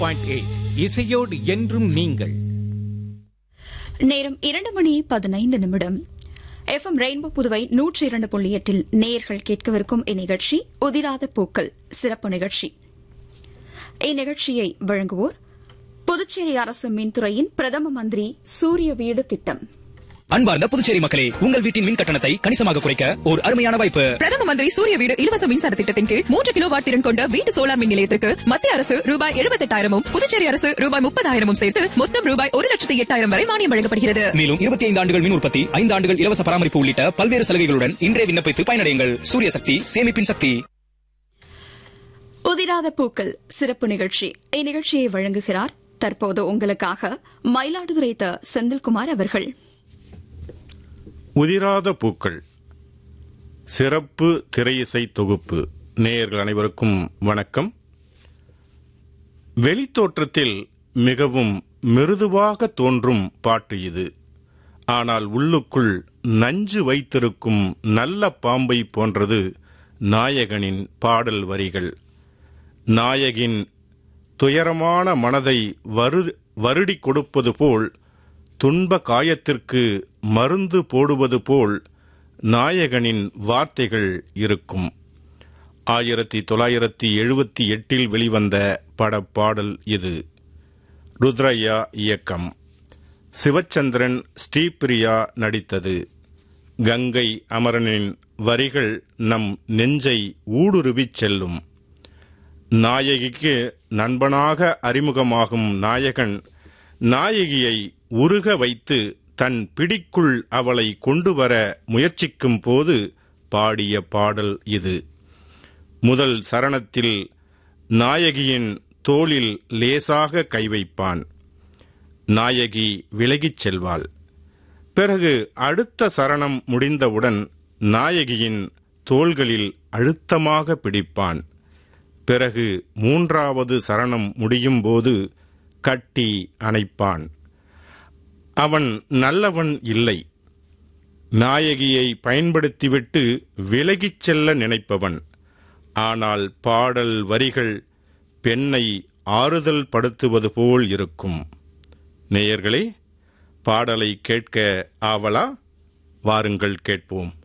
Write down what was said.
point eight இசையோடு என்றும் நீங்கள் நேரம் இரண்டு மணி பதினைந்து நிமிடம் எஃப்எம் ரெயின்போ புதுவை நூற்றி இரண்டு புள்ளி எட்டில் நேயர்கள் கேட்கவிருக்கும் இந்நிகழ்ச்சி உதிராத பூக்கள் சிறப்பு நிகழ்ச்சி இந்நிகழ்ச்சியை வழங்குவோர் புதுச்சேரி அரசு மின்துறையின் பிரதம மந்திரி சூரிய வீடு திட்டம் அன்பார்ந்த புதுச்சேரி மக்களே உங்கள் வீட்டின் மின் கட்டணத்தை கணிசமாக குறைக்க ஒரு அருமையான வாய்ப்பு பிரதம மந்திரி சூரிய வீடு இலவச மின்சார திட்டத்தின் கீழ் மூன்று கிலோ வாட் திறன் கொண்ட வீட்டு சோலார் மின் நிலையத்திற்கு மத்திய அரசு ரூபாய் எழுபத்தெட்டாயிரமும் புதுச்சேரி அரசு ரூபாய் முப்பதாயிரமும் சேர்த்து மொத்தம் ரூபாய் ஒரு லட்சத்தி எட்டாயிரம் வரை மானியம் வழங்கப்படுகிறது மேலும் இருபத்தி ஐந்து ஆண்டுகள் மின் உற்பத்தி ஐந்து ஆண்டுகள் இலவச பராமரிப்பு உள்ளிட்ட பல்வேறு சலுகைகளுடன் இன்றே விண்ணப்பித்து பயனடையுங்கள் சூரிய சக்தி சேமிப்பின் சக்தி உதிராத பூக்கள் சிறப்பு நிகழ்ச்சி இந்நிகழ்ச்சியை வழங்குகிறார் தற்போது உங்களுக்காக மயிலாடுதுறை த செந்தில்குமார் அவர்கள் உதிராத பூக்கள் சிறப்பு திரையிசை தொகுப்பு நேயர்கள் அனைவருக்கும் வணக்கம் வெளித்தோற்றத்தில் மிகவும் மிருதுவாக தோன்றும் பாட்டு இது ஆனால் உள்ளுக்குள் நஞ்சு வைத்திருக்கும் நல்ல பாம்பை போன்றது நாயகனின் பாடல் வரிகள் நாயகின் துயரமான மனதை வரு வருடி கொடுப்பது போல் துன்ப காயத்திற்கு மருந்து போடுவது போல் நாயகனின் வார்த்தைகள் இருக்கும் ஆயிரத்தி தொள்ளாயிரத்தி எழுபத்தி எட்டில் வெளிவந்த படப்பாடல் இது ருத்ரையா இயக்கம் சிவச்சந்திரன் ஸ்ரீபிரியா நடித்தது கங்கை அமரனின் வரிகள் நம் நெஞ்சை ஊடுருவிச் செல்லும் நாயகிக்கு நண்பனாக அறிமுகமாகும் நாயகன் நாயகியை உருக வைத்து தன் பிடிக்குள் அவளை கொண்டு வர முயற்சிக்கும் போது பாடிய பாடல் இது முதல் சரணத்தில் நாயகியின் தோளில் லேசாக கை வைப்பான் நாயகி விலகிச் செல்வாள் பிறகு அடுத்த சரணம் முடிந்தவுடன் நாயகியின் தோள்களில் அழுத்தமாக பிடிப்பான் பிறகு மூன்றாவது சரணம் முடியும் போது கட்டி அணைப்பான் அவன் நல்லவன் இல்லை நாயகியை பயன்படுத்திவிட்டு விலகிச் செல்ல நினைப்பவன் ஆனால் பாடல் வரிகள் பெண்ணை ஆறுதல் படுத்துவது போல் இருக்கும் நேயர்களே பாடலை கேட்க ஆவலா வாருங்கள் கேட்போம்